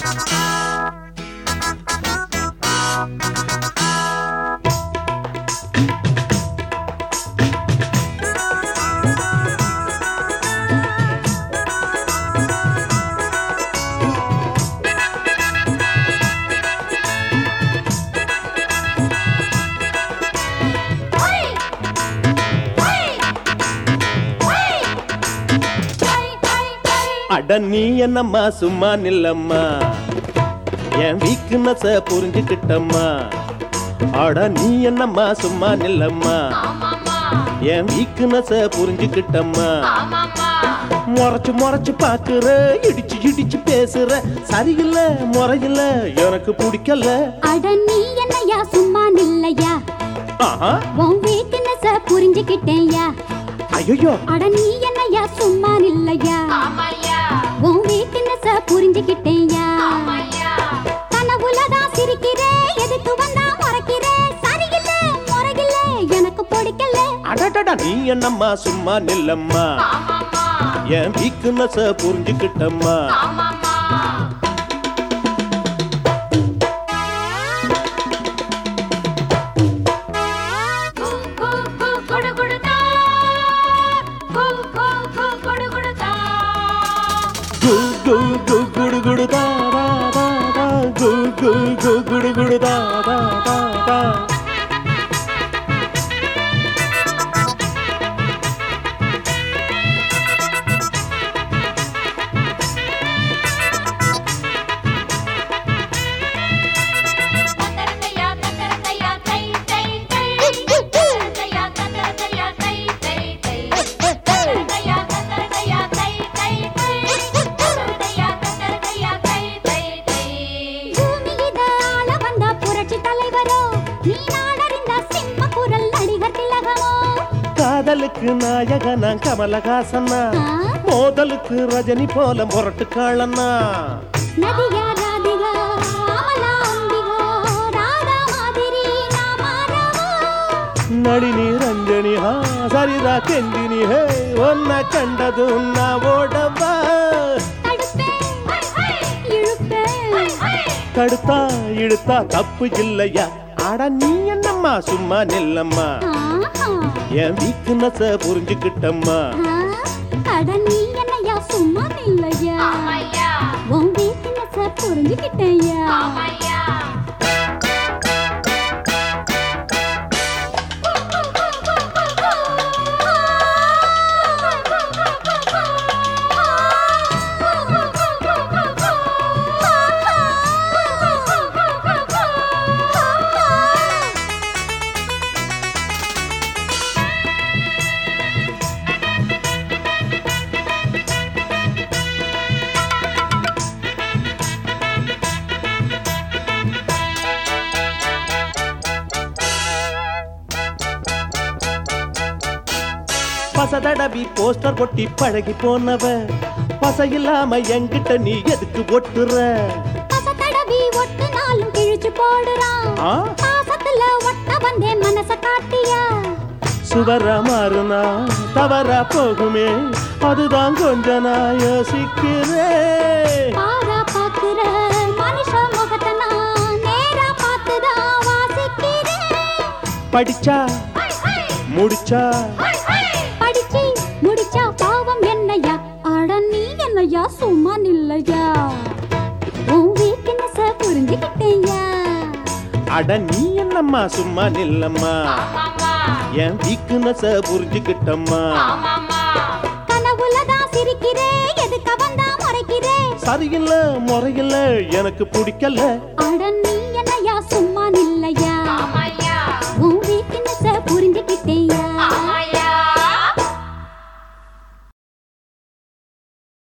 அட நீ என்னம்மா சும்மா நில்லம்மா என் வீக்னஸ புரிஞ்சுக்கிட்டம்மா அட நீ என்னம்மா சும்மா நில்லம்மா என் வீக்னஸ புரிஞ்சுக்கிட்டம்மா முறைச்சு முறைச்சு பாக்குற இடிச்சு இடிச்சு பேசுற சரியில்ல முறையில்ல எனக்கு பிடிக்கல அட நீ என்னையா சும்மா நில்லையா ஆஹா உன் வீக்னஸ புரிஞ்சுக்கிட்டேயா ஐயோ அட நீ என்னையா சும்மா நில்லையா உன் வீக்னஸ புரிஞ்சுக்கிட்டேயா கனவுலதான் சிரிக்கிறேன் எதுக்கு வந்தா மறைக்கிறேன் சரியில்ல முறையில்ல எனக்கு பிடிக்கல அடடடா நீ என்னம்மா சும்மா நில்லம்மா என் வீக்னஸ புரிஞ்சுக்கிட்டம்மா கு கு கு குடு குடு தா தா தா தா கு கு கு குடு குடு தா தா தா தா பூமியித ஆள வந்த புரட்சி தலைவரோ நீ நாடறிந்த சிம்ம குரல் நடிகர் திலகமோ காதலுக்கு நாயகனா கமலஹாசனா மோதலுக்கு ரஜினி போல முரட்டு காளனா நதியா ராதிகா அமலா அம்பிகா ராதா மாதிரி நான் மாறவா நளினி ரஞ்சனி ஹா சரிதா கெஞ்சினி ஹே ஒன்ன கண்டது நான் ஓடவா தடுப்பேன் இழுப்பேன் தடுத்தா இழுத்தா தப்பு இல்லையா அட நீ என்னம்மா சும்மா நில்லம்மா ஆஹா என் வீக்னஸ புரிஞ்சுக்கிட்டம்மா ஆ, அட நீ என்னையா சும்மா இல்லையா உன் வீக்னஸ புரிஞ்சுக்கிட்டேயா பசதடவி போஸ்டர் ஒட்டி பழகி போனவ பச இல்லாம என்கிட்ட நீ எதுக்கு ஒட்டுற பசத்தடவி ஒட்டு நாளும் கிழிச்சு போடுறான் ஆ? பாசத்துல ஒட்ட வந்தே மனச காட்டியா சுவர மாறுனா தவறா போகுமே அதுதான் கொஞ்ச நான் யோசிக்கிறேன் பாரா பாக்குற மனுஷ முகத்தை நான் நேரா பார்த்துதான் வாசிக்கிறேன் படிச்சா முடிச்சா படிச்சு முடிச்சா பாவம் என்னையா அட நீ என்னையா சும்மா நில்லையா உன் வீக்னஸ புரிஞ்சுக்கிட்டேயா அட நீ என்னம்மா சும்மா நில்லம்மா என் வீக்னஸ புரிஞ்சுக்கிட்டம்மா கனவுலதான் சிரிக்கிறேன் எதுக்கு வந்தா மறைக்கிறேன் சரியில்ல முறையில்ல எனக்கு பிடிக்கல அட நீ என்னையா சும்மா நில்லையா